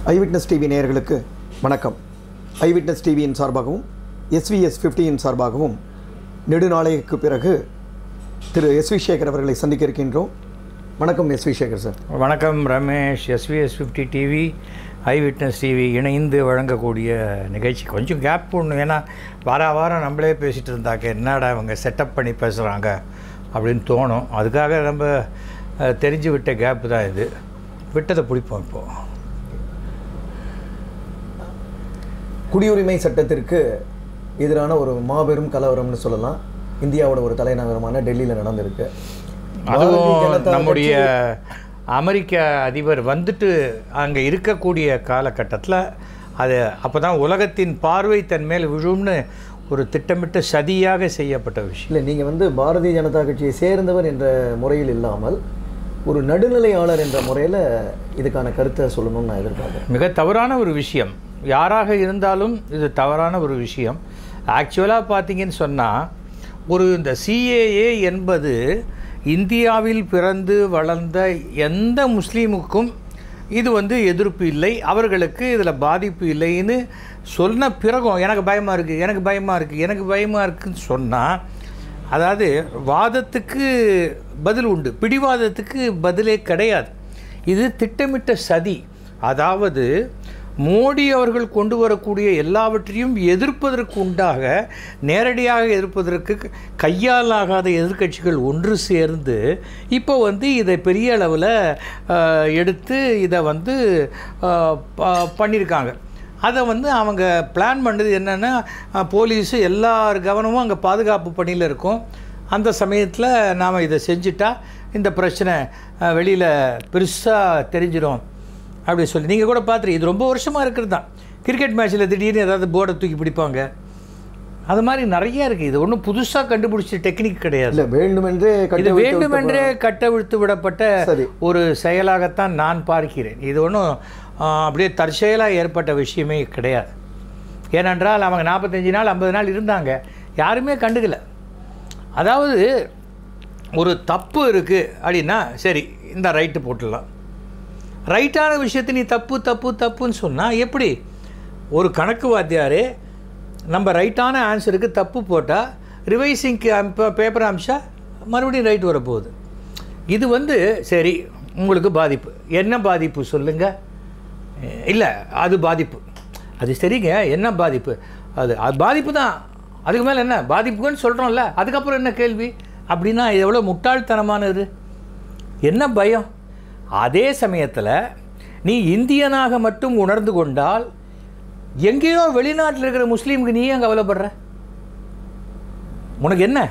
Eyewitness TV நேயர்களுக்கு வணக்கம் eyewitness டிவியின் சார்பாகவும் எஸ்விஎஸ் ஃபிஃப்டியின் சார்பாகவும் நெடுநாளைக்கு பிறகு திரு எஸ் வி சேகர் அவர்களை சந்திக்க இருக்கின்றோம் வணக்கம் எஸ் வி சேகர் சார் வணக்கம் Ramesh SVS fifty TV eye witness TV இணைந்து வழங்கக்கூடிய நிகழ்ச்சி கொஞ்சம் கேப் ஒன்று ஏன்னா வார வாரம் நம்மளே பேசிகிட்டு இருந்தாக்க என்னடா இவங்க செட்டப் பண்ணி பேசுகிறாங்க அப்படின்னு தோணும் அதுக்காக நம்ம அஹ், தெரிஞ்சு விட்ட கேப் தான் இது விட்டதை பிடிப்போம் இப்போது குடியுரிமை சட்டத்திற்கு எதிரான ஒரு மாபெரும் கலவரம்னு சொல்லலாம் இந்தியாவோட ஒரு தலைநகரமான டெல்லியில் நடந்திருக்கு பாரதிய அதுவும் ஜனதா நம்முடைய அமெரிக்க அதிபர் வந்துட்டு அங்கே இருக்கக்கூடிய காலகட்டத்தில் அது அப்போ தான் உலகத்தின் பார்வை தன் மேல் விழும்னு ஒரு திட்டமிட்ட சதியாக செய்யப்பட்ட விஷயம் இல்லை நீங்கள் வந்து பாரதிய ஜனதா கட்சியை சேர்ந்தவர் என்ற முறையில் இல்லாமல் ஒரு நடுநிலையாளர் என்ற முறையில் இதுக்கான கருத்தை சொல்லணும்னு நான் எதிர்பார்க்குறேன் மிக தவறான ஒரு விஷயம் யாராக இருந்தாலும் இது தவறான ஒரு விஷயம் ஆக்சுவலாக பார்த்தீங்கன்னு சொன்னால் ஒரு இந்த சிஏஏ என்பது இந்தியாவில் பிறந்து வளர்ந்த எந்த முஸ்லீமுக்கும் இது வந்து எதிர்ப்பு இல்லை அவர்களுக்கு இதில் பாதிப்பு இல்லைன்னு சொன்ன பிறகும் எனக்கு பயமாக இருக்குது எனக்கு பயமாக இருக்குது எனக்கு பயமாக இருக்குன்னு சொன்னால் அதாவது வாதத்துக்கு பதில் உண்டு பிடிவாதத்துக்கு பதிலே கிடையாது இது திட்டமிட்ட சதி அதாவது மோடி அவர்கள் கொண்டு வரக்கூடிய எல்லாவற்றையும் எதிர்ப்பதற்கு உண்டாக நேரடியாக எதிர்ப்பதற்கு கையாலாகாத எதிர்க்கட்சிகள் ஒன்று சேர்ந்து இப்போ வந்து இதை பெரிய அளவில் எடுத்து இதை வந்து ஆஹ், ப- பண்ணியிருக்காங்க அதை வந்து அவங்க பிளான் பண்ணது என்னென்னா போலீஸு எல்லார் கவனமும் அங்கே பாதுகாப்பு பணியில் இருக்கும் அந்த சமயத்தில் நாம் இதை செஞ்சுட்டா இந்த பிரச்சனை வெளியில் பெருசாக தெரிஞ்சிடும் அப்படி சொல்லி நீங்கள் கூட பார்த்துரு இது ரொம்ப வருஷமாக இருக்கிறது தான் கிரிக்கெட் மேட்ச்சில் திடீர்னு ஏதாவது போர்டை தூக்கி பிடிப்பாங்க அது மாதிரி நிறைய இருக்குது இது ஒன்றும் புதுசாக கண்டுபிடிச்ச டெக்னிக் கிடையாது இல்லை வேண்டுமென்றே இது கட்டவிழ்த்து வேண்டுமென்றே கட்டவிழ்த்து விடப்பட்ட சரி. ஒரு செயலாகத்தான் நான் பார்க்கிறேன் இது ஒன்றும் அப்படியே தற்செயலாக ஏற்பட்ட விஷயமே கிடையாது ஏனென்றால் அவங்க நாற்பத்தஞ்சு நாள் ஐம்பது நாள் இருந்தாங்க யாருமே கண்டுக்கல அதாவது ஒரு தப்பு இருக்குது அப்படின்னா சரி இந்த ரைட்டு போட்டுடலாம் ரைட்டான விஷயத்தை நீ தப்பு தப்பு தப்புன்னு சொன்னால் எப்படி ஒரு கணக்கு வாத்தியார் நம்ம ரைட்டான ஆன்சருக்கு தப்பு போட்டால் ரிவைசிங்க்கு அம்ப பேப்பர் அமிச்சா மறுபடியும் ரைட் வரப்போகுது இது வந்து சரி உங்களுக்கு பாதிப்பு என்ன பாதிப்பு சொல்லுங்கள் இல்லை அது பாதிப்பு அது சரிங்க என்ன பாதிப்பு அது அது பாதிப்பு தான் அதுக்கு மேலே என்ன பாதிப்புன்னு சொல்கிறோம்ல அதுக்கப்புறம் என்ன கேள்வி அப்படின்னா இது எவ்வளோ முட்டாள்தனமானது என்ன பயம் அதே சமயத்தில் நீ இந்தியனாக மட்டும் உணர்ந்து கொண்டால் எங்கேயோ வெளிநாட்டில் இருக்கிற முஸ்லீமுக்கு நீ ஏன் கவலைப்படுற உனக்கு என்ன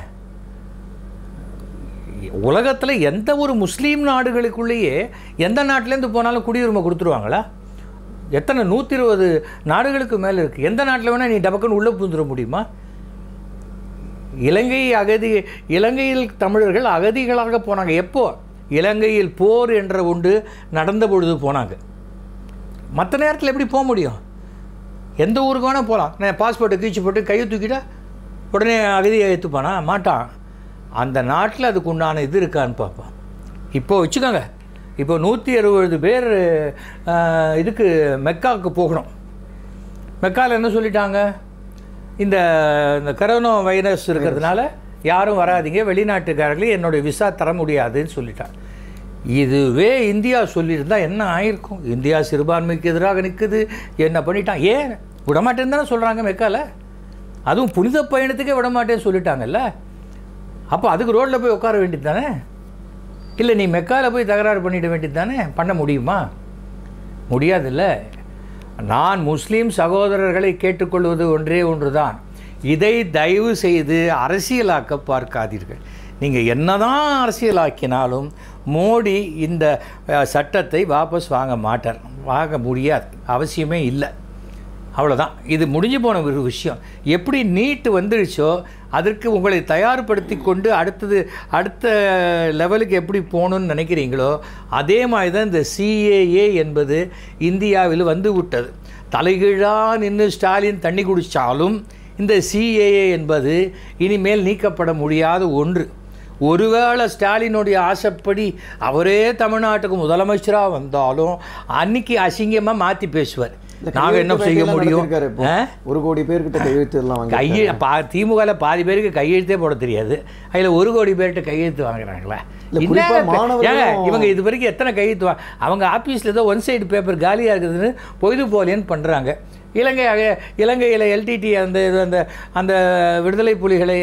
உலகத்தில் எந்த ஒரு முஸ்லீம் நாடுகளுக்குள்ளேயே எந்த நாட்டிலேருந்து போனாலும் குடியுரிமை கொடுத்துருவாங்களா எத்தனை நூற்றி இருபது நாடுகளுக்கு மேலே இருக்குது எந்த நாட்டில் வேணால் நீ டபக்குன்னு உள்ளே புந்துட முடியுமா இலங்கை அகதி இலங்கையில் தமிழர்கள் அகதிகளாக போனாங்க எப்போ இலங்கையில் போர் என்ற ஒன்று நடந்த பொழுது போனாங்க மற்ற நேரத்தில் எப்படி போக முடியும் எந்த ஊருக்கு வேணால் போகலாம் நான் பாஸ்போர்ட்டை கீழ்ச்சி போட்டு கையை தூக்கிட்டா உடனே அகதியை ஏற்றுப்பானா மாட்டான் அந்த நாட்டில் அதுக்கு உண்டான இது இருக்கான்னு பார்ப்பான் இப்போ வச்சுக்கோங்க இப்போ நூற்றி அறுபது பேர் ஆஹ், இதுக்கு மெக்காவுக்கு போகணும் மெக்காவில் என்ன சொல்லிட்டாங்க இந்த இந்த கரோனா வைரஸ் இருக்கிறதுனால யாரும் வராதீங்க வெளிநாட்டுக்காரர்களே என்னுடைய விசா தர முடியாதுன்னு சொல்லிட்டான் இதுவே இந்தியா சொல்லியிருந்தா என்ன ஆயிருக்கும் இந்தியா சிறுபான்மைக்கு எதிராக நிற்குது என்ன பண்ணிட்டான் ஏன் விடமாட்டேன்னு தானே சொல்கிறாங்க மெக்கால அதுவும் புனித பயணத்துக்கே விடமாட்டேன்னு சொல்லிட்டாங்கல்ல அப்போ அதுக்கு ரோட்டில் போய் உட்கார வேண்டியது தானே இல்லை நீ மெக்கால போய் தகராறு பண்ணிட வேண்டியது தானே பண்ண முடியுமா முடியாதுல்ல நான் முஸ்லீம் சகோதரர்களை கேட்டுக்கொள்வது ஒன்றே ஒன்றுதான் இதை தயவு செய்து அரசியலாக்க பார்க்காதீர்கள் நீங்கள் என்னதான் அரசியலாக்கினாலும் மோடி இந்த அஹ், சட்டத்தை வாபஸ் வாங்க மாட்டார் வாங்க முடியாது அவசியமே இல்லை அவ்வளோதான் இது முடிஞ்சு போன ஒரு விஷயம் எப்படி நீட்டு வந்துடுச்சோ அதற்கு உங்களை தயார்படுத்தி கொண்டு அடுத்தது அடுத்த லெவலுக்கு எப்படி போகணும்னு நினைக்கிறீங்களோ அதே மாதிரி தான் இந்த சிஏஏ என்பது இந்தியாவில் வந்து விட்டது தலைகீழாக நின்று ஸ்டாலின் தண்ணி குடித்தாலும் இந்த சிஏஏ என்பது இனிமேல் நீக்கப்பட முடியாத ஒன்று ஒருவேளை ஸ்டாலினுடைய ஆசைப்படி அவரே தமிழ்நாட்டுக்கு முதலமைச்சராக வந்தாலும் அன்னைக்கு அசிங்கமாக மாற்றி பேசுவார் இல்ல, நாங்கள் என்ன கையெழுத்து செய்ய வேட்டையெல்லாம் முடியும் நடத்திருக்காரு இப்போ. ஆ? ஒரு கோடி பேர்கிட்ட கையெழுத்து எல்லாம் வாங்கி கையெழு பா திமுகவில் பாதி பேருக்கு கையெழுத்தே போட தெரியாது அதில் ஒரு கோடி பேர்கிட்ட கையெழுத்து வாங்குறாங்களா இல்ல, குறிப்பா என்னங்க பே- மாணவர்களும் ஏங்க, இவங்க இது வரைக்கும் எத்தனை கையெழுத்து வா அவங்க ஆஃபீஸில் ஏதோ ஒன் சைடு பேப்பர் காலியாக இருக்குதுன்னு பொழுது போலேன்னு பண்ணுறாங்க இலங்கை அக- இலங்கையில் எல்டிடி அந்த இது அந்த அந்த விடுதலை புலிகளை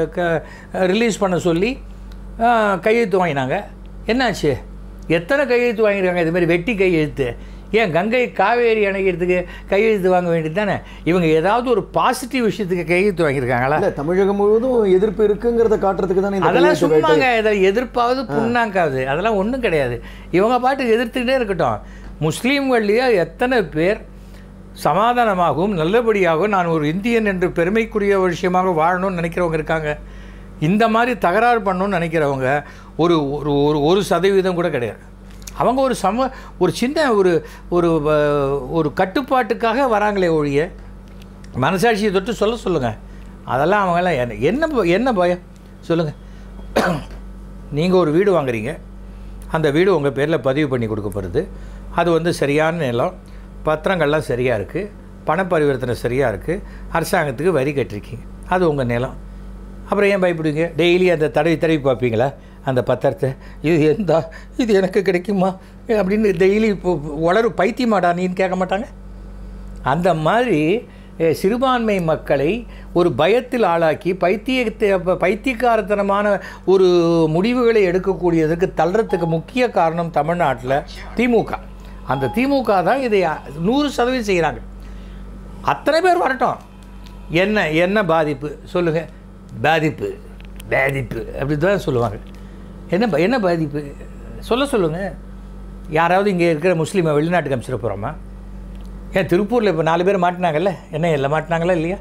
ரிலீஸ் பண்ண சொல்லி ஆ, கையெழுத்து வாங்கினாங்க என்னாச்சு எத்தனை கையெழுத்து வாங்கியிருக்காங்க இது மாதிரி வெட்டி கையெழுத்து ஏன் கங்கை காவேரி அணைக்கிறதுக்கு கையெழுத்து வாங்க வேண்டியது தானே இவங்க ஏதாவது ஒரு பாசிட்டிவ் விஷயத்துக்கு கையெழுத்து வாங்கியிருக்காங்களா இல்ல தமிழகம் முழுவதும் எதிர்ப்பு இருக்குங்கிறத காட்டுறதுக்கு தானே இந்த அதெல்லாம் கையெழுத்து வேட்டை. சும்மாங்க இதை எதிர்ப்பாவது புண்ணாக்காது அதெல்லாம் ஒன்றும் கிடையாது இவங்க பாட்டுக்கு எதிர்த்துக்கிட்டே இருக்கட்டும் முஸ்லீம்கள்லேயே எத்தனை பேர் சமாதானமாகவும் நல்லபடியாகவும் நான் ஒரு இந்தியன் என்று பெருமைக்குரிய ஒரு விஷயமாக வாழணும்னு நினைக்கிறவங்க இருக்காங்க இந்த மாதிரி தகராறு பண்ணணும்னு நினைக்கிறவங்க ஒரு ஒரு ஒரு ஒரு சதவீதம் கூட கிடையாது அவங்க ஒரு சம ஒரு சின்ன ஒரு ஒரு அஹ், ஒரு கட்டுப்பாட்டுக்காக வராங்களே ஒழிய மனசாட்சியை தொட்டு சொல்ல சொல்லுங்கள் அதெல்லாம் அவங்கெல்லாம் என்ன என்ன ப- என்ன பயம் சொல்லுங்கள் நீங்கள் ஒரு வீடு வாங்குறீங்க அந்த வீடு உங்கள் பேரில் பதிவு பண்ணி கொடுக்கப்படுது அது வந்து சரியான நிலம் பத்திரங்கள்லாம் சரியாக இருக்குது பண பரிவர்த்தனை சரியாக இருக்குது அரசாங்கத்துக்கு வரி கட்டிருக்கீங்க அது உங்கள் நிலம் அப்புறம் ஏன் பயப்படுவீங்க டெய்லி அந்த தடவி தடவி பார்ப்பீங்களா அந்த பத்திரத்தை இது எந்த இது எனக்கு கிடைக்குமா அப்படின்னு டெய்லி இப்போ உளறு பைத்தியமாடா நீன்னு கேட்க மாட்டாங்க அந்த மாதிரி அஹ், சிறுபான்மை மக்களை ஒரு பயத்தில் ஆளாக்கி பைத்தியத்தை அப்ப பைத்தியக்காரத்தனமான ஒரு முடிவுகளை எடுக்கக்கூடியதுக்கு தள்ளுறதுக்கு முக்கிய காரணம் தமிழ்நாட்டில் திமுக அந்த திமுக தான் இதை அ- நூறு சதவீதம் செய்கிறாங்க அத்தனை பேர் வரட்டும் என்ன என்ன பாதிப்பு சொல்லுங்கள் பாதிப்பு பாதிப்பு அப்படி தான் சொல்லுவாங்க என்ன ப- என்ன பாதிப்பு சொல்ல சொல்லுங்கள் யாராவது இங்கே இருக்கிற முஸ்லீமை வெளிநாட்டுக்கு அனுப்பிச்சிட போகிறோமா ஏன் திருப்பூரில் இப்போ நாலு பேர் மாட்டினாங்கல்ல என்ன இல்லை மாட்டினாங்களா இல்லையா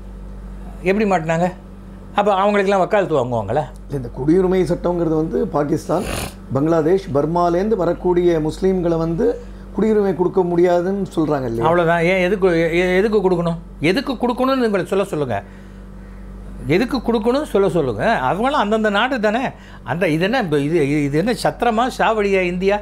எப்படி மாட்டினாங்க அப்போ அவங்களுக்கெல்லாம் வக்காலத்து வாங்குவாங்களா இல்ல, இந்த குடியுரிமை சட்டங்கிறது வந்து பாகிஸ்தான் பங்களாதேஷ் பர்மாலேருந்து வரக்கூடிய முஸ்லீம்களை வந்து குடியுரிமை கொடுக்க முடியாதுன்னு சொல்றாங்க இல்லையா அவ்வளோதான் ஏன் எதுக்கு எ- எதுக்கு கொடுக்கணும் எதுக்கு கொடுக்கணும்னு உங்களை சொல்ல சொல்லுங்கள் எதுக்கு கொடுக்கணும் சொல்ல சொல்லுங்கள் அவங்களும் அந்தந்த நாடு தானே அந்த இது என்ன இப்ப இது இது என்ன சத்திரமா சாவடியா இந்தியா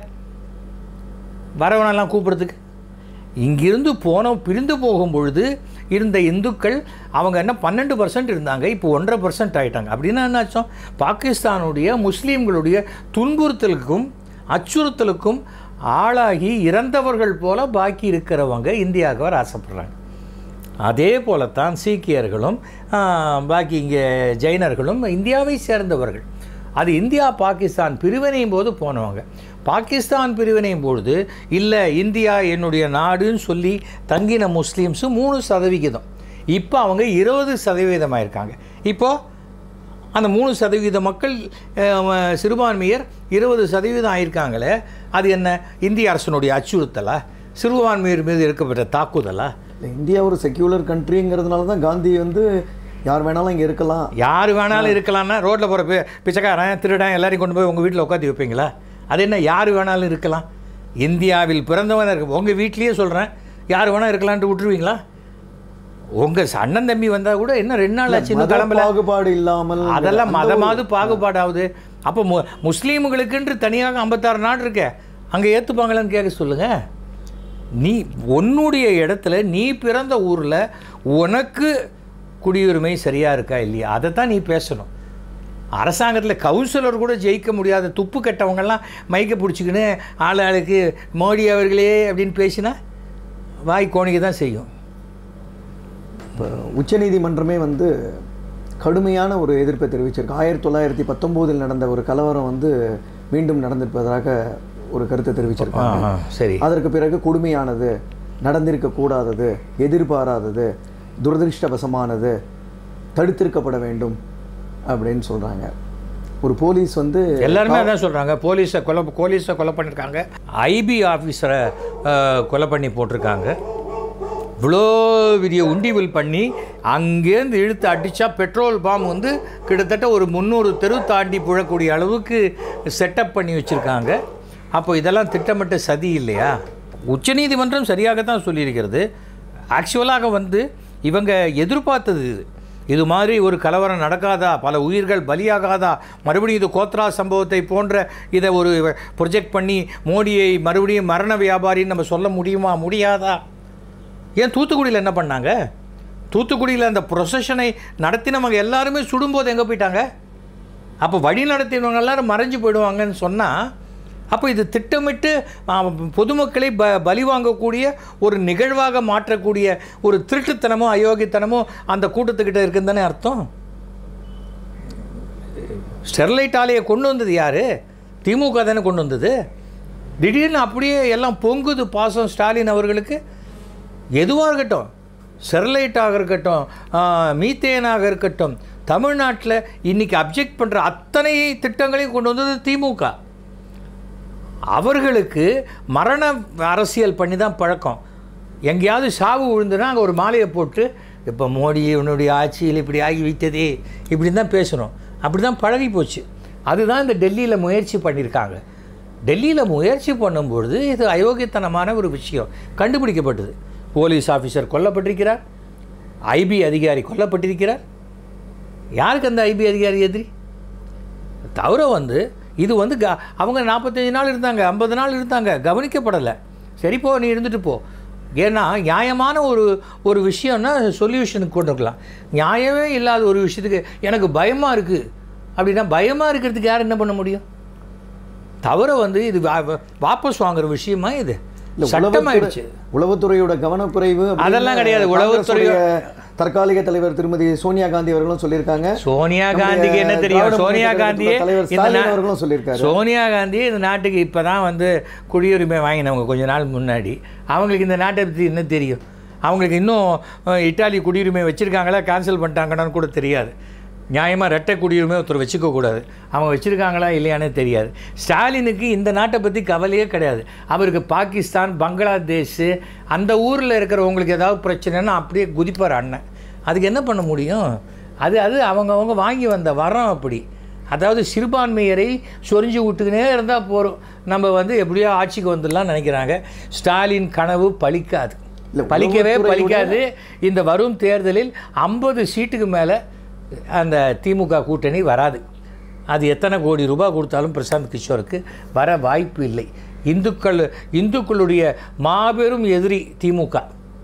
வரவனெல்லாம் கூப்பிட்றதுக்கு இங்கிருந்து போன பிரிந்து போகும் பொழுது இருந்த இந்துக்கள் அவங்க என்ன பன்னெண்டு பர்சன்ட் இருந்தாங்க இப்போ ஒன்றரை பர்சன்ட் ஆயிட்டாங்க அப்படின்னா என்ன அர்த்தம் பாகிஸ்தானுடைய முஸ்லீம்களுடைய துன்புறுத்தலுக்கும் அச்சுறுத்தலுக்கும் ஆளாகி இறந்தவர்கள் போல பாக்கி இருக்கிறவங்க இந்தியாவுக்கு வர ஆசைப்படுறாங்க அதே போலத்தான் சீக்கியர்களும் ஆ, பாக்கி இங்கே ஜெயினர்களும் இந்தியாவை சேர்ந்தவர்கள் அது இந்தியா பாகிஸ்தான் பிரிவினையும் போது போனவங்க பாகிஸ்தான் பிரிவினையும் பொழுது இல்லை இந்தியா என்னுடைய நாடுன்னு சொல்லி தங்கின முஸ்லீம்ஸு மூணு சதவிகிதம் இப்போ அவங்க இருபது சதவீதமாக இருக்காங்க இப்போது அந்த மூணு சதவீத மக்கள் அஹ், சிறுபான்மையர் இருபது சதவீதம் ஆயிருக்காங்களே அது என்ன இந்திய அரசனுடைய அச்சுறுத்தலா சிறுபான்மையர் மீது இருக்கப்பட்ட தாக்குதலா இல்ல, இந்தியா ஒரு செக்யூலர் கண்ட்ரிங்கிறதுனால தான் காந்தி வந்து யார் வேணாலும் இங்கே இருக்கலாம் யார் வேணாலும் இருக்கலாம்னா ரோட்டில் போகிற பி பிச்சைக்காரன் திருடன் எல்லாரையும் கொண்டு போய் உங்கள் வீட்டில் உட்காந்து வைப்பீங்களா அது என்ன யார் வேணாலும் இருக்கலாம் இந்தியாவில் பிறந்தவன் இருக்கு உங்கள் வீட்லேயே சொல்கிறேன் யார் வேணால் இருக்கலான்ட்டு விட்டுருவீங்களா உங்கள் அண்ணன் தம்பி வந்தால் கூட என்ன ரெண்டு நாள் ஆச்சு இன்னும் மத கிளம்பல பாகுபாடு இல்லாமல் அதெல்லாம் அந்த மதமாவது பாகுபாடாகுது அப்போ மு முஸ்லீம்களுக்குன்று தனியாக ஐம்பத்தாறு நாடு இருக்கே அங்கே ஏற்றுப்பாங்களான்னு கேட்க சொல்லுங்கள் நீ உன்னுடைய இடத்துல நீ பிறந்த ஊரில் உனக்கு குடியுரிமை சரியாக இருக்கா இல்லையா அதை தான் நீ பேசணும் அரசாங்கத்தில் கவுன்சிலர் கூட ஜெயிக்க முடியாத துப்பு கெட்டவங்கெல்லாம் மைக்க பிடிச்சிக்கின்னு ஆள் ஆளுக்கு மோடி அவர்களே அப்படின்னு பேசினா வாய் கோணிக்க தான் செய்யும் இப்போ உச்சநீதிமன்றமே வந்து கடுமையான ஒரு எதிர்ப்பை தெரிவிச்சிருக்கு ஆயிரத்தி தொள்ளாயிரத்தி பத்தொம்போதில் நடந்த ஒரு கலவரம் வந்து மீண்டும் நடந்திருப்பதாக ஒரு கருத்தை தெரிவிச்சிருக்காங்க ஆ சரி அதற்கு பிறகு கொடுமையானது நடந்திருக்க கூடாதது எதிர்பாராதது துரதிருஷ்டவசமானது தடுத்திருக்கப்பட வேண்டும் அப்படின்னு சொல்றாங்க ஒரு போலீஸ் வந்து எல்லாருமே அதான் சொல்கிறாங்க போலீஸை கொலை போலீஸை கொலை பண்ணியிருக்காங்க ஐபி ஆஃபீஸரை கொலை பண்ணி போட்டிருக்காங்க இவ்வளோ பெரிய உண்டிவில் பண்ணி அங்கேருந்து இழுத்து அடித்தா பெட்ரோல் பாம் வந்து கிட்டத்தட்ட ஒரு முந்நூறு தெரு தாண்டி புழக்கூடிய அளவுக்கு செட்டப் பண்ணி வச்சுருக்காங்க அப்போ இதெல்லாம் திட்டமிட்ட சதி இல்லையா உச்சநீதிமன்றம் சரியாக தான் சொல்லியிருக்கிறது ஆக்சுவலாக வந்து இவங்க எதிர்பார்த்தது இது இது மாதிரி ஒரு கலவரம் நடக்காதா பல உயிர்கள் பலியாகாதா மறுபடியும் இது கோத்ரா சம்பவத்தை போன்ற இதை ஒரு ப்ரொஜெக்ட் பண்ணி மோடியை மறுபடியும் மரண வியாபாரின்னு நம்ம சொல்ல முடியுமா முடியாதா ஏன் தூத்துக்குடியில் என்ன பண்ணாங்க தூத்துக்குடியில் அந்த ப்ரொசஷனை நடத்தினவங்க எல்லாருமே சுடும்போது எங்கே போயிட்டாங்க அப்போ வழி நடத்தினவங்க எல்லாரும் மறைஞ்சு போயிடுவாங்கன்னு சொன்னால் அப்போ இது திட்டமிட்டு ஆ, பொதுமக்களை ப பலி வாங்கக்கூடிய ஒரு நிகழ்வாக மாற்றக்கூடிய ஒரு திருட்டுத்தனமோ அயோக்கியத்தனமோ அந்த கூட்டத்துக்கிட்ட இருக்குன்னு தானே அர்த்தம் ஸ்டெர்லைட் ஆலையை கொண்டு வந்தது யார் திமுக தானே கொண்டு வந்தது திடீர்னு அப்படியே எல்லாம் பொங்குது பாசம் ஸ்டாலின் அவர்களுக்கு எதுவாக இருக்கட்டும் ஸ்டெர்லைட்டாக இருக்கட்டும் மீத்தேனாக இருக்கட்டும் தமிழ்நாட்டில் இன்றைக்கி அப்ஜெக்ட் பண்ணுற அத்தனை திட்டங்களையும் கொண்டு வந்தது திமுக அவர்களுக்கு மரண அரசியல் பண்ணி தான் பழக்கம் எங்கேயாவது சாவு விழுந்துன்னா அங்கே ஒரு மாலையை போட்டு இப்போ மோடி உன்னுடைய ஆட்சியில் இப்படி ஆகி விட்டதே இப்படி தான் பேசணும் அப்படி தான் பழகி போச்சு அதுதான் இந்த டெல்லியில் முயற்சி பண்ணியிருக்காங்க டெல்லியில் முயற்சி பண்ணும்பொழுது இது அயோக்கியத்தனமான ஒரு விஷயம் கண்டுபிடிக்கப்பட்டது போலீஸ் ஆஃபீஸர் கொல்லப்பட்டிருக்கிறார் ஐபி அதிகாரி கொல்லப்பட்டிருக்கிறார் யாருக்கு அந்த ஐபி அதிகாரி எதிரி தவிர வந்து இது வந்து க அவங்க நாற்பத்தஞ்சு நாள் இருந்தாங்க ஐம்பது நாள் இருந்தாங்க கவனிக்கப்படலை சரி போ நீ இருந்துட்டு போ ஏன்னா நியாயமான ஒரு ஒரு விஷயம்னா சொல்யூஷனுக்கு கொண்டு வரலாம் நியாயமே இல்லாத ஒரு விஷயத்துக்கு எனக்கு பயமாக இருக்குது அப்படின்னா பயமாக இருக்கிறதுக்கு யார் என்ன பண்ண முடியும் தவிர வந்து இது வா- வாபஸ் வாங்குற விஷயமா இது இல்ல, சட்டமாயிடுச்சு உளவுத்துறை- உளவுத்துறையோட கவனக்குறைவு அப்படின்னு அதெல்லாம் கிடையாது. உளவுத்துறையோ- காங்கிரஸுடைய தற்காலிக தலைவர் திருமதி சோனியா காந்தி அவர்களும் சொல்லியிருக்காங்க சோனியா நம்முடைய காந்திக்கு என்ன தெரியும் திராவிட சோனியா முன்னேற்ற காந்தியே கழகத்தோட தலைவர் இந்த ஸ்டாலின் நா- அவர்களும் சொல்லியிருக்காரு சோனியா காந்தி இந்த நாட்டுக்கு இப்போ தான் வந்து குடியுரிமை வாங்கினவங்க கொஞ்ச நாள் முன்னாடி அவங்களுக்கு இந்த நாட்டை பற்றி என்ன தெரியும் அவங்களுக்கு இன்னும் அஹ், இட்டாலி குடியுரிமை வச்சுருக்காங்களா கேன்சல் பண்ணிட்டாங்கன்னு கூட தெரியாது நியாயமாக ரெட்டை குடியுரிமை ஒருத்தர் வச்சுக்க கூடாது அவங்க வச்சுருக்காங்களா இல்லையானே தெரியாது ஸ்டாலினுக்கு இந்த நாட்டை பற்றி கவலையே கிடையாது அவருக்கு பாகிஸ்தான் பங்களாதேஷ் அந்த ஊரில் இருக்கிறவங்களுக்கு ஏதாவது பிரச்சனைன்னா அப்படியே குதிப்பார் அண்ணன் அதுக்கு என்ன பண்ண முடியும் அது அது அவங்கவங்க வாங்கி வந்த வரம் அப்படி அதாவது சிறுபான்மையரை சொரிஞ்சு விட்டுக்கினே இருந்தால் போகிறோம் நம்ம வந்து எப்படியோ ஆட்சிக்கு வந்துடலாம் நினைக்கிறாங்க ஸ்டாலின் கனவு பலிக்காது இல்ல, பலிக்கவே உளவுத்துறையோட- பலிக்காது இந்த வரும் தேர்தலில் ஐம்பது சீட்டுக்கு மேலே அந்த திமுக கூட்டணி வராது அது எத்தனை கோடி ரூபாய் கொடுத்தாலும் பிரசாந்த் கிஷோருக்கு வர வாய்ப்பு இல்லை இந்துக்கள் இந்துக்களுடைய மாபெரும் எதிரி திமுக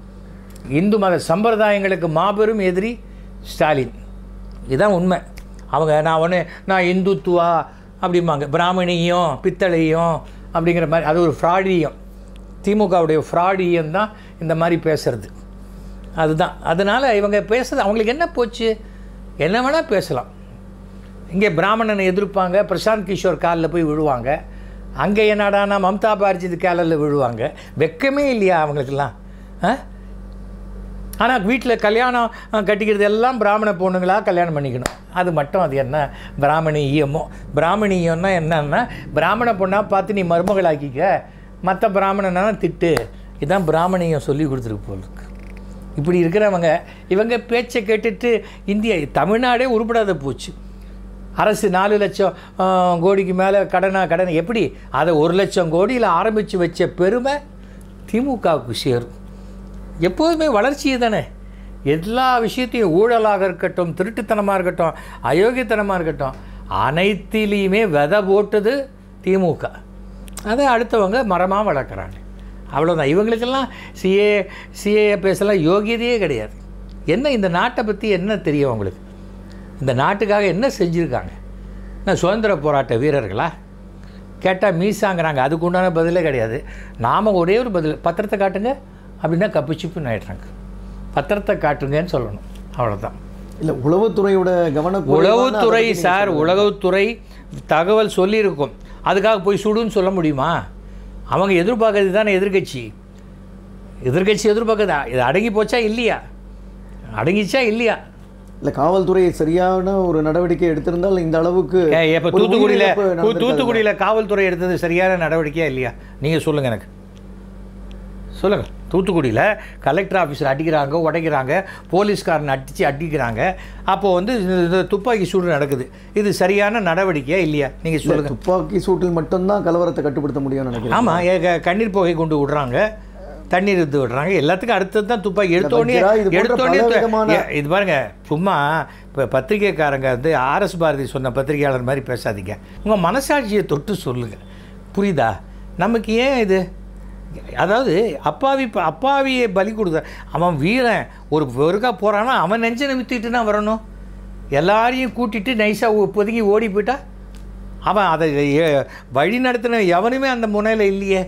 இந்து மத சம்பிரதாயங்களுக்கு மாபெரும் எதிரி ஸ்டாலின் இதுதான் உண்மை அவங்க நான் ஒன்று நான் இந்துத்துவா அப்படிம்பாங்க பிராமணியம் பித்தளையும் அப்படிங்கிற மாதிரி அது ஒரு ஃப்ராடியம் திமுகவுடைய ஃப்ராடியம் தான் இந்த மாதிரி பேசுறது அதுதான் அதனால் இவங்க பேசுறது அவங்களுக்கு என்ன போச்சு என்ன வேணால் பேசலாம் இங்கே பிராமணனை எதிர்ப்பாங்க பிரசாந்த் கிஷோர் காலில் போய் விழுவாங்க அங்கே என்னடானா மம்தா பானர்ஜி காலில் விழுவாங்க வெக்கமே இல்லையா அவங்களுக்கெல்லாம் ஆ ஆனால் வீட்டில் கல்யாணம் அஹ், கட்டிக்கிறது எல்லாம் பிராமண பொண்ணுங்களா கல்யாணம் பண்ணிக்கணும் அது மட்டும் அது என்ன பிராமணியமோ பிராமணியம்னா என்னன்னா பிராமண பொண்ணாக பார்த்து நீ மருமகளாக்கிக்க மற்ற பிராமணனா திட்டு இதுதான் பிராமணியம் சொல்லி கொடுத்துருக்கு போல இருக்கு இப்படி இருக்கிறவங்க இவங்க பேச்சை கேட்டுட்டு இந்தியா தமிழ்நாடே உருப்படாத போச்சு அரசு நாலு லட்சம் அஹ், கோடிக்கு மேலே கடனா கடன் எப்படி அதை ஒரு லட்சம் கோடியில் ஆரம்பித்து வச்ச பெருமை திமுகவுக்கு சேரும் எப்போதுமே வளர்ச்சியே தானே எல்லா விஷயத்தையும் ஊழலாக இருக்கட்டும் திருட்டுத்தனமாக இருக்கட்டும் அயோக்கியத்தனமாக இருக்கட்டும் அனைத்திலையுமே விதை போட்டது திமுக அதை அடுத்தவங்க மரமாக வளர்க்குறாங்க அவ்வளோதான் இவங்களுக்கெல்லாம் சிஏ சிஏ பேசலாம் யோகியதையே கிடையாது என்ன இந்த நாட்டை பற்றி என்ன தெரியும் அவங்களுக்கு இந்த நாட்டுக்காக என்ன செஞ்சுருக்காங்க நான் சுதந்திர போராட்ட வீரர்களா கேட்டால் மீசாங்கிறாங்க அதுக்கு உண்டான பதிலே கிடையாது நாம் ஒரே ஒரு பதில் பத்திரத்தை காட்டுங்க அப்படின்னா கப்புச்சிப்புன்னு ஆயிடுறாங்க பத்திரத்தை காட்டுங்கன்னு சொல்லணும் அவ்வளோதான் இல்ல உளவுத்துறையோட கவனக்குறைவான உளவுத்துறை அதை பத்தி சார் உளவுத்துறை தகவல் சொல்லியிருக்கும் அதுக்காக போய் சுடுன்னு சொல்ல முடியுமா அவங்க எதிர்பார்க்கறது தானே எதிர்க்கட்சி எதிர்க்கட்சி எதிர்பார்க்குதா இது அடங்கி போச்சா இல்லையா அடங்கிச்சா இல்லையா இல்ல காவல்துறை சரியான ஒரு நடவடிக்கை எடுத்திருந்தால் இந்த அளவுக்கு இப்போ ஒரு தூத்துக்குடியில் உயிரிழப்பு நடந்திருக்காது. தூத்துக்குடியில் காவல்துறை எடுத்தது சரியான நடவடிக்கையா இல்லையா நீங்கள் சொல்லுங்கள் எனக்கு சொல்லுங்கள் தூத்துக்குடியில் கலெக்டர் ஆஃபீஸர் அடிக்கிறாங்க உடைக்கிறாங்க போலீஸ்காரனை அடித்து அடிக்கிறாங்க அப்போ வந்து இது துப்பாக்கி சூடு நடக்குது இது சரியான நடவடிக்கையா இல்லையா நீங்கள் இல்ல, சொல்லுங்கள் துப்பாக்கி சூட்டில் மட்டும்தான் கலவரத்தை கட்டுப்படுத்த முடியும்னு நினைக்கிறேன் ஆமாம் கண்ணீர் புகை கொண்டு விடுறாங்க தண்ணீர் இருந்து விடுறாங்க எல்லாத்துக்கும் அடுத்தது தான் துப்பாக்கி எடுத்தோடனே வஜ்ரா, இது போன்ற எடுத்தோடனே பல விதமான- ஏ, இது பாருங்க சும்மா இப்போ பத்திரிக்கைக்காரங்க வந்து ஆர்எஸ் பாரதி சொன்ன பத்திரிகையாளர் மாதிரி பேசாதீங்க உங்கள் மனசாட்சியை தொட்டு சொல்லுங்கள் புரியுதா நமக்கு ஏன் இது அதாவது அப்பாவி அப்பாவியை பலி கொடுத்த அவன் வீரன் ஒரு ஒருக்கா போகிறான்னா அவன் நெஞ்ச நிமித்திட்டுனா வரணும் எல்லாரையும் கூட்டிட்டு நைஸாக ஒதுங்கி ஓடி போயிட்டா அவன் அதை ஏ- வழி நடத்தின எவனுமே அந்த முனையில் இல்லையே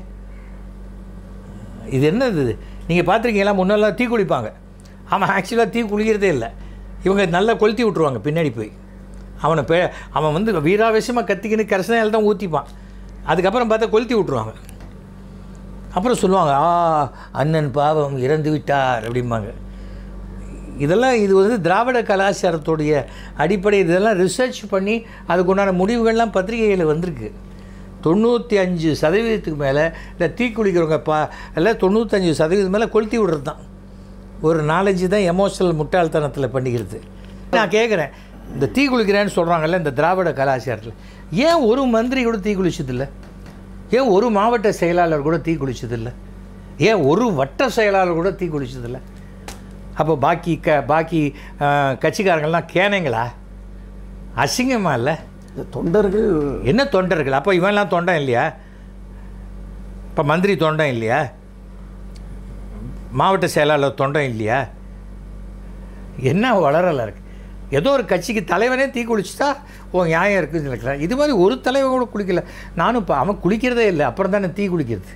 இது என்னது இது நீங்கள் பார்த்துருக்கீங்களா முன்னெல்லாம் தீ குளிப்பாங்க அவன் ஆக்சுவலாக தீ குளிக்கிறதே இல்லை இவங்க நல்லா கொளுத்தி விட்ருவாங்க பின்னாடி போய் அவனை பே அவன் வந்து வீராவேசமாக கத்திக்கின்னு கரசனையில் தான் ஊற்றிப்பான் அதுக்கப்புறம் பார்த்தா கொளுத்தி விட்ருவாங்க அப்புறம் சொல்லுவாங்க ஆ அண்ணன் பாவம் இறந்து விட்டார் அப்படிம்பாங்க இதெல்லாம் இது வந்து திராவிட கலாச்சாரத்துடைய அடிப்படை இதெல்லாம் ரிசர்ச் பண்ணி அதுக்குண்டான முடிவுகள்லாம் பத்திரிகைகளில் வந்திருக்கு தொண்ணூற்றி அஞ்சு சதவீதத்துக்கு மேலே இந்த தீக்குளிக்கிறவங்க பா எல்லாம் தொண்ணூத்தஞ்சு சதவீதம் மேலே கொளுத்தி விடுறது தான் ஒரு நாலஞ்சு தான் எமோஷனல் முட்டாள்தனத்தில் பண்ணிக்கிறது நான் கேட்குறேன் இந்த தீ குளிக்கிறேன்னு சொல்கிறாங்கல்ல இந்த திராவிட கலாச்சாரத்தில் ஏன் ஒரு மந்திரி கூட தீ குளிச்சதில்லை ஏன் ஒரு மாவட்ட செயலாளர் கூட தீ குளிச்சதில்லை ஏன் ஒரு வட்ட செயலாளர் கூட தீ குளிச்சதில்லை அப்போ பாக்கி க பாக்கி அஹ், கட்சிக்காரங்கள்லாம் கேனைங்களா அசிங்கமா இல்லை இந்த தொண்டர்கள் என்ன தொண்டர்கள் அப்போ இவன்லாம் தொண்டன் இல்லையா இப்போ மந்திரி தொண்டன் இல்லையா மாவட்ட செயலாளர் தொண்டன் இல்லையா என்ன வளரல இருக்கு ஏதோ ஒரு கட்சிக்கு தலைவனே தீ குளிச்சுட்டா ஓ நியாயம் இருக்குன்னு நினைக்கிறேன் இது மாதிரி ஒரு தலைவன் கூட குளிக்கல நானும் இப்போ அவன் குளிக்கிறதே இல்லை அப்புறம் தானே தீ குளிக்கிறது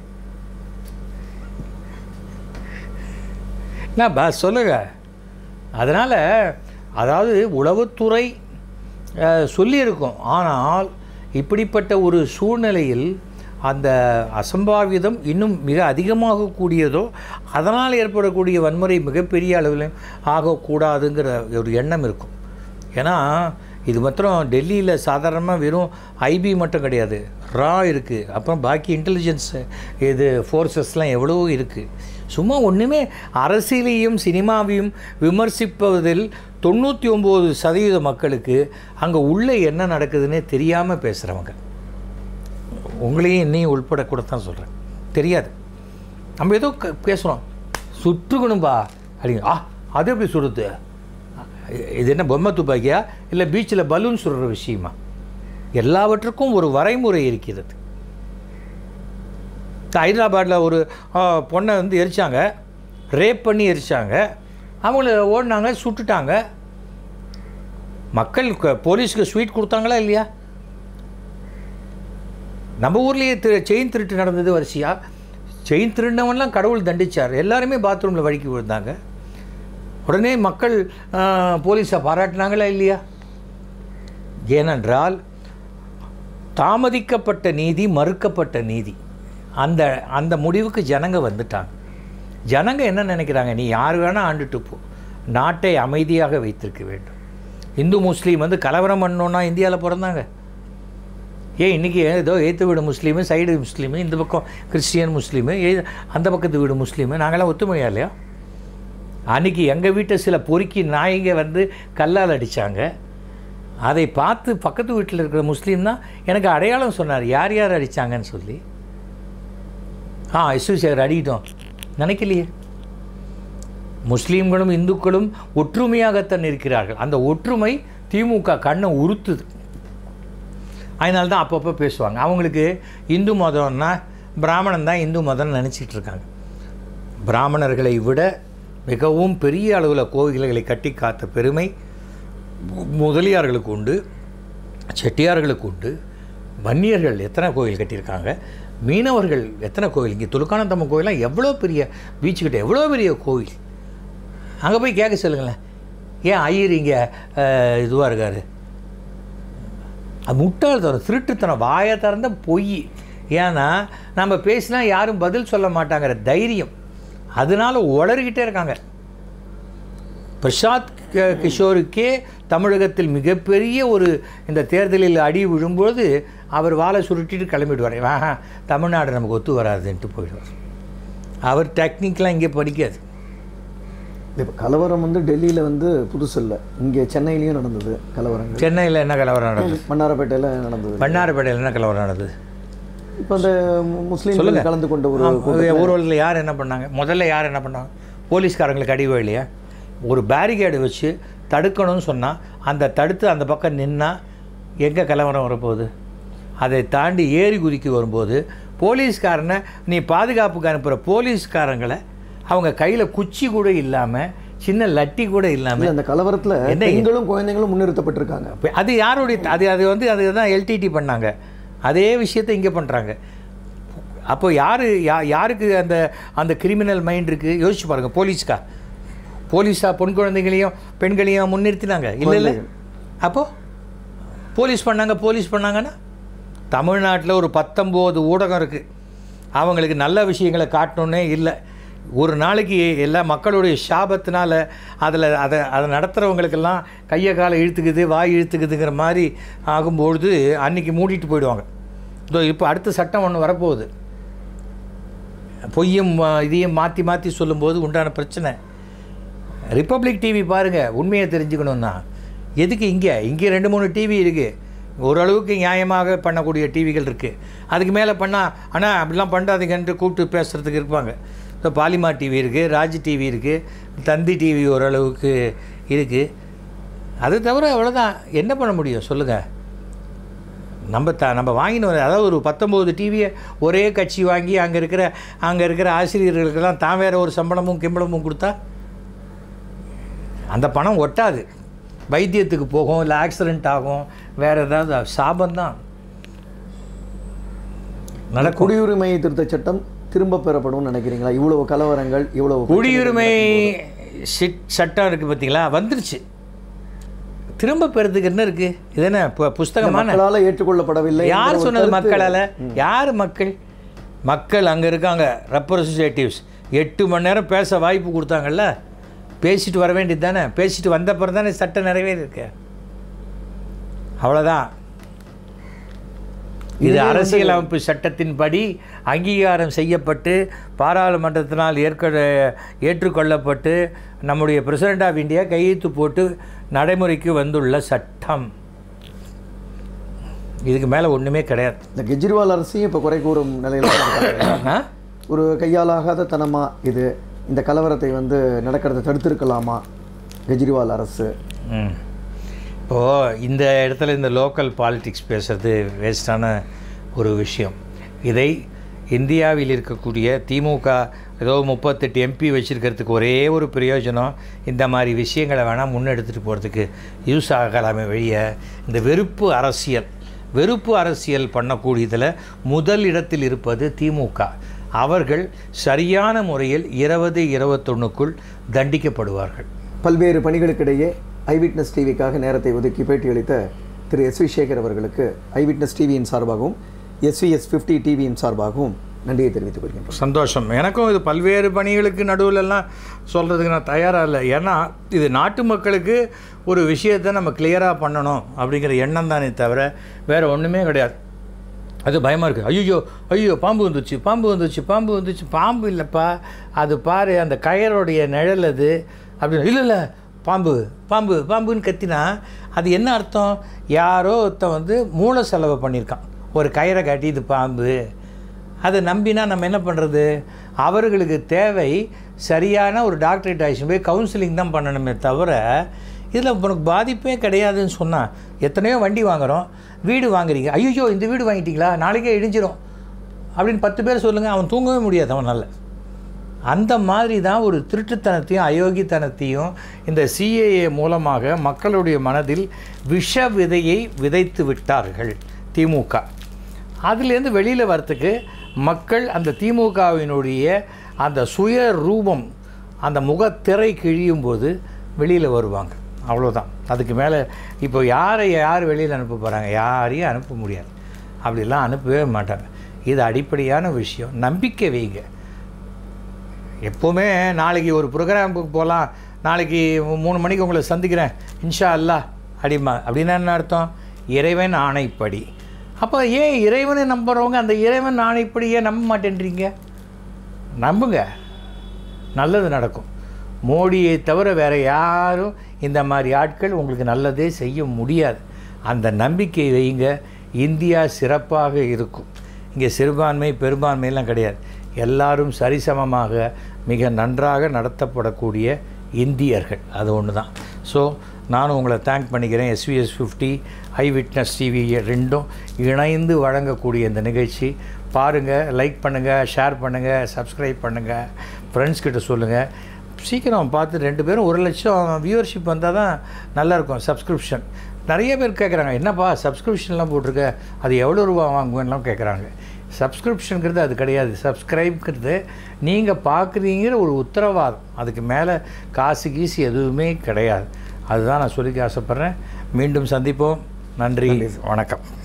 என்ன பா சொல்லுங்க அதனால் அதாவது உளவுத்துறை அஹ், சொல்லியிருக்கோம் ஆனால் இப்படிப்பட்ட ஒரு சூழ்நிலையில் அந்த அசம்பாவிதம் இன்னும் மிக அதிகமாக கூடியதோ அதனால் ஏற்படக்கூடிய வன்முறை மிகப்பெரிய அளவில் ஆகக்கூடாதுங்கிற ஒரு எண்ணம் இருக்கும் ஏன்னா இது மாத்திரம் டெல்லியில் சாதாரணமாக வெறும் ஐபி மட்டும் கிடையாது ரா இருக்குது அப்புறம் பாக்கி இன்டெலிஜென்ஸ் இது ஃபோர்ஸஸ்லாம் எவ்வளவோ இருக்குது சும்மா ஒன்றுமே அரசியலையும் சினிமாவையும் விமர்சிப்பதில் தொண்ணூற்றி ஒம்பது சதவீத மக்களுக்கு அங்கே உள்ளே என்ன நடக்குதுன்னே தெரியாமல் பேசுகிறவங்க உங்களையும் என்னையும் உள்பட கூட தான் சொல்கிறேன் தெரியாது நம்ம ஏதோ க- பேசுகிறோம் சுற்றுக்கணும்பா அப்படிங்க ஆ அது எப்படி சுடுது இது என்ன பொம்மை துப்பாக்கியா இல்லை பீச்சில் பலூன் சுடுற விஷயமா எல்லாவற்றுக்கும் ஒரு வரைமுறை இருக்கிறது ஹைதராபாத்தில் ஒரு ஆ, பொண்ணை வந்து எரிச்சாங்க ரேப் பண்ணி எரிச்சாங்க அவங்கள ஓடினாங்க சுட்டுட்டாங்க மக்கள் க- போலீஸ்க்கு ஸ்வீட் கொடுத்தாங்களா இல்லையா நம்ம ஊர்லேயே திரு செயின் திருட்டு நடந்தது வரிசையா செயின் திருடினவன்லாம் கடவுள் தண்டிச்சார் எல்லாருமே பாத்ரூமில் வழுக்கி விழுந்தாங்க உடனே மக்கள் ஆ, போலீஸை பாராட்டினாங்களா இல்லையா ஏனென்றால் தாமதிக்கப்பட்ட நீதி மறுக்கப்பட்ட நீதி அந்த அந்த முடிவுக்கு ஜனங்க வந்துட்டாங்க ஜனங்க என்ன நினைக்கிறாங்க நீ யார் வேணால் ஆண்டுட்டு போ நாட்டை அமைதியாக வைத்திருக்க வேண்டும் இந்து முஸ்லீம் வந்து கலவரம் பண்ணோன்னா இந்தியாவில் பிறந்தாங்க ஏன் இன்றைக்கி ஏதோ ஏற்று வீடு முஸ்லீமு சைடு முஸ்லீமு இந்த பக்கம் கிறிஸ்டியன் முஸ்லீமு ஏ அந்த பக்கத்து வீடு முஸ்லீமு நாங்களாம் ஒத்துமையா இல்லையா அன்றைக்கி எங்கள் வீட்டை சில பொறுக்கி நாய்ங்க வந்து கல்லால் அடித்தாங்க அதை பார்த்து பக்கத்து வீட்டில் இருக்கிற முஸ்லீம் தான் எனக்கு அடையாளம் சொன்னார் யார் யார் அடித்தாங்கன்னு சொல்லி ஆ இஸ்வி சேகர் அடிக்கிட்டோம் நினைக்கலையே முஸ்லீம்களும் இந்துக்களும் ஒற்றுமையாகத்தான் இருக்கிறார்கள் அந்த ஒற்றுமை திமுக கண்ணை உறுத்துது அதனால தான் அப்பப்போ பேசுவாங்க அவங்களுக்கு இந்து மதம்னா பிராமணன் தான் இந்து மதம்னு நினச்சிட்டு இருக்காங்க பிராமணர்களை விட மிகவும் பெரிய அளவில் கோவில்களை கட்டி காத்த பெருமை மு- முதலியார்களுக்கு உண்டு செட்டியார்களுக்கு உண்டு வன்னியர்கள் எத்தனை கோயில் கட்டியிருக்காங்க மீனவர்கள் எத்தனை கோயில் இங்கே துலுக்கானத்தம்மன் கோயிலாம் எவ்வளோ பெரிய பீச்சுக்கிட்ட எவ்வளோ பெரிய கோயில் அங்கே போய் கேட்க சொல்லுங்களேன் ஏன் ஐயர் இங்கே இதுவாக இருக்கார் அது முட்டாள்தனம் திருட்டுத்தனம் வாயை திறந்த பொய் ஏன்னா நம்ம பேசினா யாரும் பதில் சொல்ல மாட்டாங்கிற தைரியம் அதனால உளறிக்கிட்டே இருக்காங்க பிரசாத் க- கிஷோருக்கே தமிழகத்தில் மிகப்பெரிய ஒரு இந்த தேர்தலில் அடி விழும்போது அவர் வாழை சுருட்டிட்டு கிளம்பிடுவார் ஆஹா தமிழ்நாடு நமக்கு ஒத்து வராதுன்ட்டு போயிடுவார் அவர் டெக்னிக்கெலாம் இங்கே படிக்காது இப்போ கலவரம் வந்து டெல்லியில் வந்து புதுசு இல்லை இங்கே சென்னையிலையும் நடந்தது கலவரங்கள் சென்னையில் என்ன கலவரம் நடந்தது மன்னாரப்பேட்டையில் நடந்தது பண்ணாரப்பேட்டையில் என்ன கலவரம் நடந்தது இப்போ அந்த முஸ்லீம்கள் கலந்து கொண்ட ஒரு ஊர்வலத்தில் யார் என்ன பண்ணாங்க முதல்ல யார் என்ன பண்ணாங்க போலீஸ்காரங்களுக்கு அடிவோ இல்லையா ஒரு பேரிகேடு வச்சு தடுக்கணும்னு சொன்னால் அந்த தடுத்து அந்த பக்கம் நின்னா எங்கே கலவரம் வரப்போகுது அதை தாண்டி ஏறி குதிக்கு வரும்போது போலீஸ்காரனை நீ பாதுகாப்புக்கு அனுப்புகிற போலீஸ்காரங்களை அவங்க கையில் குச்சி கூட இல்லாமல் சின்ன லட்டி கூட இல்லாமல் இல்ல, அந்த கலவரத்துல என்ன? பெண்களும் குழந்தைகளும் முன்னிறுத்தப்பட்டிருக்காங்க அப்ப அது யாருடைய அது அது வந்து அதுதான் எல்டிடி பண்ணாங்க அதே விஷயத்தை இங்கே பண்ணுறாங்க அப்போ யார் யா யாருக்கு அந்த அந்த கிரிமினல் மைண்ட் இருக்குது யோசிச்சு பாருங்கள் போலீஸ்க்கா போலீஸா பொன் குழந்தைகளையும் பெண்களையும் முன்னிறுத்தினாங்க இல்லை இல்லை அப்போது போலீஸ் பண்ணாங்க போலீஸ் பண்ணாங்கன்னா தமிழ்நாட்டில் ஒரு பத்தொம்போது ஊடகம் இருக்குது அவங்களுக்கு நல்ல விஷயங்களை காட்டணுன்னே இல்லை ஒரு நாளைக்கு எல்லா மக்களுடைய சாபத்தினால அதில் அதை அதை நடத்துகிறவங்களுக்கெல்லாம் கையை காலை இழுத்துக்குது வாய் இழுத்துக்குதுங்கிற மாதிரி ஆகும்பொழுது அன்னைக்கு மூடிட்டு போயிடுவாங்க இதோ இப்போ அடுத்த சட்டம் ஒன்று வரப்போகுது பொய்யும் ஆ, இதையும் மாற்றி மாற்றி சொல்லும்போது உண்டான பிரச்சனை ரிப்பப்ளிக் டிவி பாருங்கள் உண்மையை தெரிஞ்சுக்கணுன்னா எதுக்கு இங்கே இங்கே ரெண்டு மூணு டிவி இருக்குது ஓரளவுக்கு நியாயமாக பண்ணக்கூடிய டிவிகள் இருக்குது அதுக்கு மேலே பண்ணால் ஆனால் அப்படிலாம் பண்ணாதீங்கன்ட்டு கூப்பிட்டு பேசுகிறதுக்கு இருப்பாங்க இப்போ பாலிமா டிவி இருக்குது ராஜ் டிவி இருக்குது தந்தி டிவி ஓரளவுக்கு இருக்குது அது தவிர அவ்வளோதான் என்ன பண்ண முடியும் சொல்லுங்கள் நம்ம த நம்ம வாங்கின ஒரு- அதாவது ஒரு பத்தொம்போது டிவியை ஒரே கட்சி வாங்கி அங்கே இருக்கிற அங்கே இருக்கிற ஆசிரியர்களுக்கெல்லாம் தான் வேறு ஒரு சம்பளமும் கிம்பளமும் கொடுத்தா அந்த பணம் ஒட்டாது வைத்தியத்துக்கு போகும் இல்லை ஆக்சிடெண்ட் ஆகும் வேறு ஏதாவது சாபம்தான் நடக்கும் குடியுரிமை திருத்த சட்டம் திரும்ப பெறப்படும் நினைக்கிறீங்களா இவ்வளவு கலவரங்கள் இவ்வளவு குடியுரிமை சிட் சட்டம் இருக்குது பார்த்தீங்களா வந்துருச்சு திரும்ப பெறதுக்கு என்ன இருக்குது இது என்ன இப்போ புஸ்தகமான மக்களால ஏற்றுக்கொள்ளப்படவில்லை என்கிற யார் ஒரு சொன்னது கருத்து- மக்களால் யார் மக்கள் மக்கள் அங்கே இருக்காங்க ரெப்ரசன்டேட்டிவ்ஸ் எட்டு மணி நேரம் பேச வாய்ப்பு கொடுத்தாங்கல்ல பேசிட்டு வர வேண்டியது தானே பேசிட்டு வந்த பிறகு தானே சட்டம் நிறைவேறிருக்கு அவ்வளோதான் இது அரசியலமைப்பு சட்டத்தின்படி அங்கீகாரம் செய்யப்பட்டு பாராளுமன்றத்தினால் ஏற்க ஏற்றுக்கொள்ளப்பட்டு நம்முடைய பிரசிடெண்ட் ஆஃப் இந்தியா கையெழுத்து போட்டு நடைமுறைக்கு வந்துள்ள சட்டம் இதுக்கு மேலே ஒன்றுமே கிடையாது இந்த கெஜ்ரிவால் அரசையும் இப்போ குறை கூறும் நிலையில தான் இருக்காங்க. ஆ? ஒரு கையாலாகாத தனமா இது இந்த கலவரத்தை வந்து நடக்கிறத தடுத்திருக்கலாமா கெஜ்ரிவால் அரசு ம் இப்போது இந்த இடத்துல இந்த லோக்கல் பாலிடிக்ஸ் பேசுறது வேஸ்டான ஒரு விஷயம் இதை இந்தியாவில் இருக்கக்கூடிய திமுக ஏதோ முப்பத்தெட்டு எம்பி வச்சுருக்கிறதுக்கு ஒரே ஒரு பிரயோஜனம் இந்த மாதிரி விஷயங்களை வேணால் முன்னெடுத்துட்டு போகிறதுக்கு யூஸ் ஆகலாமே வெளிய இந்த வெறுப்பு அரசியல் வெறுப்பு அரசியல் பண்ணக்கூடியதில் முதல் இடத்தில் இருப்பது திமுக அவர்கள் சரியான முறையில் இருபது இருபத்தொன்னுக்குள் தண்டிக்கப்படுவார்கள் பல்வேறு பணிகளுக்கிடையே ஐவிட்னஸ் டிவிக்காக நேரத்தை ஒதுக்கி பேட்டியளித்த திரு எஸ் வி சேகர் அவர்களுக்கு ஐவிட்னஸ் டிவியின் சார்பாகவும் எஸ்விஎஸ் ஃபிஃப்டி டிவியின் சார்பாகவும் நன்றியை தெரிவித்துக் கொள்கின்றோம் சந்தோஷம் எனக்கும் இது பல்வேறு பணிகளுக்கு நடுவுலலாம் சொல்கிறதுக்கு நான் தயாராக இல்லை ஏன்னா இது நாட்டு மக்களுக்கு ஒரு விஷயத்தை நம்ம கிளியராக பண்ணணும் அப்படிங்கிற எண்ணம் தானே தவிர வேறு ஒன்றுமே கிடையாது அது பயமாக இருக்குது ஐயோ ஐயோ பாம்பு வந்துச்சு பாம்பு வந்துச்சு பாம்பு வந்துச்சு பாம்பு இல்லைப்பா அது பாரு அந்த கயருடைய நிழல் அது அப்படின்னு இல்லை இல்லை பாம்பு பாம்பு பாம்புன்னு கத்தினா அது என்ன அர்த்தம் யாரோ ஒருத்தன் வந்து மூளை செலவு பண்ணியிருக்கான் ஒரு கயிறை காட்டி இது பாம்பு அதை நம்பினா நம்ம என்ன பண்ணுறது அவர்களுக்கு தேவை சரியான ஒரு டாக்டரேட் ஆகிடுச்சு போய் கவுன்சிலிங் தான் பண்ணணுமே தவிர இதில் உனக்கு பாதிப்பே கிடையாதுன்னு சொன்னால் எத்தனையோ வண்டி வாங்குகிறோம் வீடு வாங்குறீங்க ஐயோ இந்த வீடு வாங்கிட்டீங்களா நாளைக்கே இடிஞ்சிரும் அப்படின்னு பத்து பேர் சொல்லுங்கள் அவன் தூங்கவே முடியாது அவனால் அந்த மாதிரி தான் ஒரு திருட்டுத்தனத்தையும் அயோக்கித்தனத்தையும் இந்த சிஏஏ மூலமாக மக்களுடைய மனதில் விஷ விதையை விதைத்து விட்டார்கள் திமுக அதுலேருந்து வெளியில் வரத்துக்கு மக்கள் அந்த திமுகவினுடைய அந்த சுய ரூபம் அந்த முகத்திரை கிழியும் போது வெளியில் வருவாங்க அவ்வளோதான் அதுக்கு மேலே இப்போ யாரை யார் வெளியில் அனுப்ப போகிறாங்க யாரையும் அனுப்ப முடியாது அப்படிலாம் அனுப்பவே மாட்டாங்க இது அடிப்படையான விஷயம் நம்பிக்கை வைங்க எப்போவுமே நாளைக்கு ஒரு ப்ரோக்ராமுக்கு போகலாம் நாளைக்கு மூணு மணிக்கு உங்களை சந்திக்கிறேன் இன்ஷா அல்லாஹ் அப்படிமா அப்படின்னா என்ன அர்த்தம் இறைவன் ஆணைப்படி அப்போ ஏன் இறைவனை நம்புறவங்க அந்த இறைவன் ஆணைப்படி ஏன் நம்ப மாட்டேன்றீங்க நம்புங்க நல்லது நடக்கும் மோடியை தவிர வேறு யாரும் இந்த மாதிரி ஆட்கள் உங்களுக்கு நல்லதே செய்ய முடியாது அந்த நம்பிக்கை வைங்க இந்தியா சிறப்பாக இருக்கும் இங்கே சிறுபான்மை பெரும்பான்மையெல்லாம் கிடையாது எல்லாரும் சரிசமமாக மிக நன்றாக நடத்தப்படக்கூடிய இந்தியர்கள் அது ஒன்று தான் ஸோ நானும் உங்களை தேங்க் பண்ணிக்கிறேன் SVS fifty eye witness TV ரெண்டும் இணைந்து வழங்கக்கூடிய இந்த நிகழ்ச்சி பாருங்கள் லைக் பண்ணுங்கள் ஷேர் பண்ணுங்கள் சப்ஸ்கிரைப் பண்ணுங்கள் ஃப்ரெண்ட்ஸ் கிட்ட சொல்லுங்கள் சீக்கிரம் பார்த்து ரெண்டு பேரும் ஒரு லட்சம் வியூவர்ஷிப் வந்தால் தான் நல்லாயிருக்கும் சப்ஸ்கிரிப்ஷன் நிறைய பேர் கேட்குறாங்க என்னப்பா சப்ஸ்கிரிப்ஷன்லாம் போட்டிருக்க அது எவ்வளோ ரூபா வாங்குவேன்லாம் கேட்குறாங்க சப்ஸ்கிரிப்ஷனுங்கிறது அது கிடையாது சப்ஸ்கிரைப்ங்கிறது நீங்கள் பார்க்குறீங்கிற ஒரு உத்தரவாதம் அதுக்கு மேலே காசு கீசு எதுவுமே கிடையாது அதுதான் நான் சொல்லிக்க ஆசைப்பட்றேன் மீண்டும் சந்திப்போம் நன்றி வணக்கம்